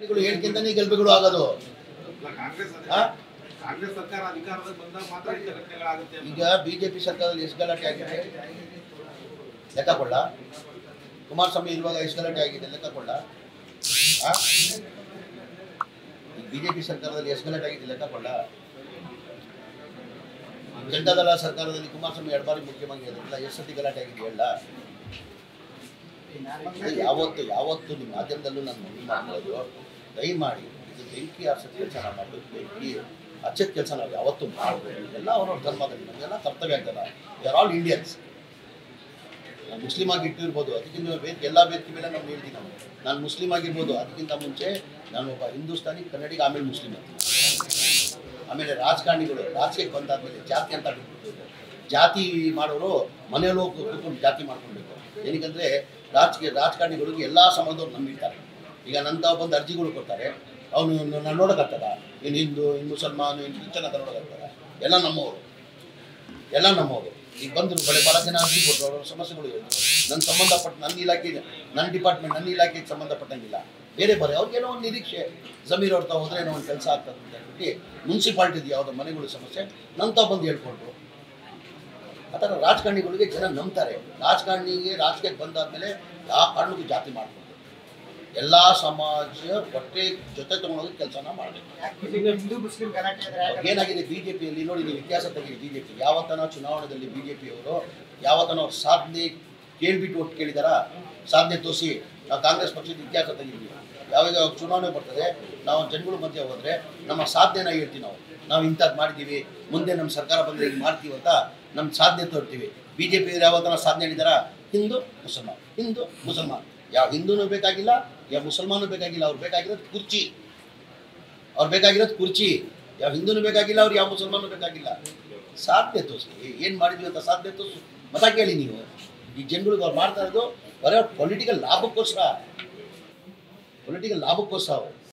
ರಾಜಕಾರಣಿಗಳು ಹೇಳ್ಕೊಂತಾನೆ ಗೆಲ್ಬೆಗಳು ಆಗೋದು ಕಾಂಗ್ರೆಸ್ ಆ? ಕಾಂಗ್ರೆಸ್ ಸರ್ಕಾರ ಅಧಿಕಾರದಲ್ಲಿ ಬಂದಾಗ ಮಾತ್ರ ಇಂಥ ಘಟನೆಗಳಾಗುತ್ತೆ ಅಂತ. ಈಗ ಬಿಜೆಪಿ ಸರ್ಕಾರದಲ್ಲಿ ಎಷ್ಟು ಗಲಾಟೆ ಆಗಿದೆ ಲೆಕ್ಕ ಕೊಳ್ಳ ಕುಮಾರಸ್ವಾಮಿ ಇರುವಾಗ ಎಷ್ಟು ಗಲಾಟೆ ಆಗಿದೆ ಲೆಕ್ಕ ಕೊಳ್ಳ ಬಿಜೆಪಿ ಸರ್ಕಾರದಲ್ಲಿ ಎಷ್ಟು ಗಲಾಟೆ ಆಗಿದೆ ಲೆಕ್ಕ ಕೊಳ್ಳ ಜನತಾದಳ ಸರ್ಕಾರದಲ್ಲಿ ಕುಮಾರಸ್ವಾಮಿ ಎರಡು ಬಾರಿ ಮುಖ್ಯಮಂತ್ರಿ ಆಗಿರಲಿಲ್ಲ ಎಷ್ಟು ಸತಿ ಗಲಾಟೆ ಆಗಿದೆ ಹೇಳ ಇದು ಯಾವತ್ತು ಯಾವತ್ತು ನಿಮ್ಮ ಮಾಧ್ಯಮದಲ್ಲೂ ನಾನು ಮನವಿ ಮಾಡ್ಕೊಳ್ಳೋದು ದಯಮಾಡಿ ಇದು ಬೆಂಕಿ ಹಚ್ಚದ ಕೆಲಸ ನಾವು ಮಾಡಬೇಕು ಬೆಂಕಿ ಹಚ್ಚದ ಕೆಲಸ ನಾವು ಯಾವತ್ತೂ ಮಾಡಬೇಕು ಎಲ್ಲ ಅವ್ರವ್ರ ಧರ್ಮದಲ್ಲಿ ನಮಗೆಲ್ಲ ಕರ್ತವ್ಯ ಅಂತಲ್ಲ ವಿ ಆರ್ ಆಲ್ ಇಂಡಿಯನ್ಸ್ ನಾನು ಮುಸ್ಲಿಂ ಆಗಿ ಇಟ್ಟಿರ್ಬೋದು ಅದಕ್ಕಿಂತ ಬೇಕು ಎಲ್ಲ ವೇದಿಕೆ ಮೇಲೆ ನಾವು ಹೇಳ್ತೀವಿ ನಾವು ನಾನು ಮುಸ್ಲಿಂ ಆಗಿರ್ಬೋದು ಅದಕ್ಕಿಂತ ಮುಂಚೆ ನಾನು ಒಬ್ಬ ಹಿಂದೂಸ್ತಾನಿ ಕನ್ನಡಿಗ ಆಮೇಲೆ ಮುಸ್ಲಿಂ ಅಂತ ಆಮೇಲೆ ರಾಜಕಾರಣಿಗಳು ರಾಜಕೀಯಕ್ಕೆ ಬಂದಾದ್ಮೇಲೆ ಜಾತಿ ಅಂತ ಬಿಟ್ಬಿಟ್ಟು ಜಾತಿ ಮಾಡೋರು ಮನೆಯಲ್ಲಿ ಹೋಗಿ ಕೂತ್ಕೊಂಡು ಜಾತಿ ಮಾಡ್ಕೊಳ್ಬೇಕು ಏನಕ್ಕಂದ್ರೆ ರಾಜಕೀಯ ರಾಜಕಾರಣಿಗಳಿಗೆ ಎಲ್ಲ ಸಂಬಂಧವ್ರು ನಂಬಿರ್ತಾರೆ ಈಗ ನಂತ ಬಂದು ಅರ್ಜಿಗಳು ಕೊಡ್ತಾರೆ ಅವನು ನಾನು ನೋಡೋಕ್ಕಾಗ್ತದ ಇನ್ನು ಹಿಂದೂ ಇನ್ನು ಮುಸಲ್ಮಾನ್ ಇನ್ನು ಕ್ರಿಶ್ಚನ್ ಅಂತ ನೋಡೋಕ್ಕಾಗ್ತದ ಎಲ್ಲ ನಮ್ಮವರು ಎಲ್ಲ ನಮ್ಮವರು ಈಗ ಬಂದರು ಬಳೆ ಭಾಳ ಜನ ಅರ್ಜಿ ಕೊಟ್ಟರು ಅವ್ರ ಸಮಸ್ಯೆಗಳು ಹೇಳಿದ್ರು ನನ್ನ ಸಂಬಂಧಪಟ್ಟ ನನ್ನ ಇಲಾಖೆ ನನ್ನ ಡಿಪಾರ್ಟ್ಮೆಂಟ್ ನನ್ನ ಇಲಾಖೆಗೆ ಸಂಬಂಧಪಟ್ಟಂಗಿಲ್ಲ ಬೇರೆ ಬರೀ ಅವ್ರಿಗೇನೋ ಒಂದು ನಿರೀಕ್ಷೆ ಜಮೀರ್ ಅವ್ರ ತಾವು ಹೋದ್ರೆ ಏನೋ ಒಂದು ಕೆಲಸ ಆಗ್ತದೆ ಅಂತ ಹೇಳ್ಬಿಟ್ಟು ಮುನ್ಸಿಪಾಲ್ಟಿದು ಯಾವುದೋ ಮನೆಗಳು ಸಮಸ್ಯೆ ನಂತ ಬಂದು ಹೇಳ್ಕೊಂಡ್ರು ಆ ಥರ ರಾಜಕಾರಣಿಗಳಿಗೆ ಜನ ನಂಬ್ತಾರೆ ರಾಜಕಾರಣಿಗೆ ರಾಜಕೀಯಕ್ಕೆ ಬಂದಾದ್ಮೇಲೆ ಯಾವ ಕಾರಣಕ್ಕೂ ಜಾತಿ ಮಾಡ್ಕೊಂಡು ಎಲ್ಲ ಸಮಾಜ ಹೊಟ್ಟೆ ಜೊತೆ ತಗೊಂಡೋಗಿ ಕೆಲಸನ ಮಾಡಬೇಕು ಹಿಂದೂ ಮುಸ್ಲಿಂ ಗಲಾಟೆ ಆದ್ರೆ ಯಾಕೆ ಏನಾಗಿದೆ ಬಿಜೆಪಿಯಲ್ಲಿ ನೋಡಿ ನೀವು ಇತಿಹಾಸ ತೆಗೀರಿ ಬಿಜೆಪಿ ಯಾವತ್ತನ ಚುನಾವಣೆಯಲ್ಲಿ ಬಿಜೆಪಿಯವರು ಯಾವತ್ತನ ಅವ್ರ ಸಾಧನೆ ಕೇಳ್ಬಿಟ್ಟು ಒಟ್ಟು ಕೇಳಿದಾರ ಸಾಧನೆ ತೋರಿಸಿ ನಾವು ಕಾಂಗ್ರೆಸ್ ಪಕ್ಷದ ಇತಿಹಾಸ ತೆಗಿದ್ವಿ ಯಾವಾಗ ಚುನಾವಣೆ ಬರ್ತದೆ ನಾವು ಜನಗಳ ಮಧ್ಯೆ ಹೋದ್ರೆ ನಮ್ಮ ಸಾಧನೆನ ಹೇಳ್ತೀವಿ ನಾವು ನಾವು ಇಂಥದ್ದು ಮಾಡಿದ್ದೀವಿ ಮುಂದೆ ನಮ್ಮ ಸರ್ಕಾರ ಬಂದರೆ ಹಿಂಗೆ ಮಾಡ್ತೀವಿ ಅಂತ ನಮ್ಮ ಸಾಧನೆ ತೋರ್ತೀವಿ ಬಿ ಜೆ ಪಿಯವರು ಯಾವತ್ತನ ಸಾಧನೆ ಹೇಳಿದಾರ ಹಿಂದೂ ಮುಸಲ್ಮಾನ್ ಹಿಂದೂ ಮುಸಲ್ಮಾನ್ ಯಾವ ಹಿಂದೂನೂ ಬೇಕಾಗಿಲ್ಲ ಯಾವ ಮುಸಲ್ಮಾನೂ ಬೇಕಾಗಿಲ್ಲ ಅವ್ರು ಬೇಕಾಗಿರೋದು ಕುರ್ಚಿ ಅವ್ರು ಬೇಕಾಗಿರೋದು ಕುರ್ಚಿ ಯಾವ ಹಿಂದೂನು ಬೇಕಾಗಿಲ್ಲ ಅವ್ರು ಯಾವ ಮುಸಲ್ಮಾನು ಬೇಕಾಗಿಲ್ಲ ಸಾಧ್ಯ ತೋರಿಸಿ ಏನು ಮಾಡಿದ್ವಿ ಅಂತ ಸಾಧ್ಯ ತೋರಿಸು ಮತ ಕೇಳಿ ನೀವು ಈ ಜನಗಳಿಗೆ ಅವ್ರು ಮಾಡ್ತಾ ಇರೋದು ಬರೋ ಪೊಲಿಟಿಕಲ್ ಲಾಭಕ್ಕೋಸ್ಕರ ಪೊಲಿಟಿಕಲ್ ಲಾಭಕ್ಕೋಸ್ಕರ ಅವ್ರು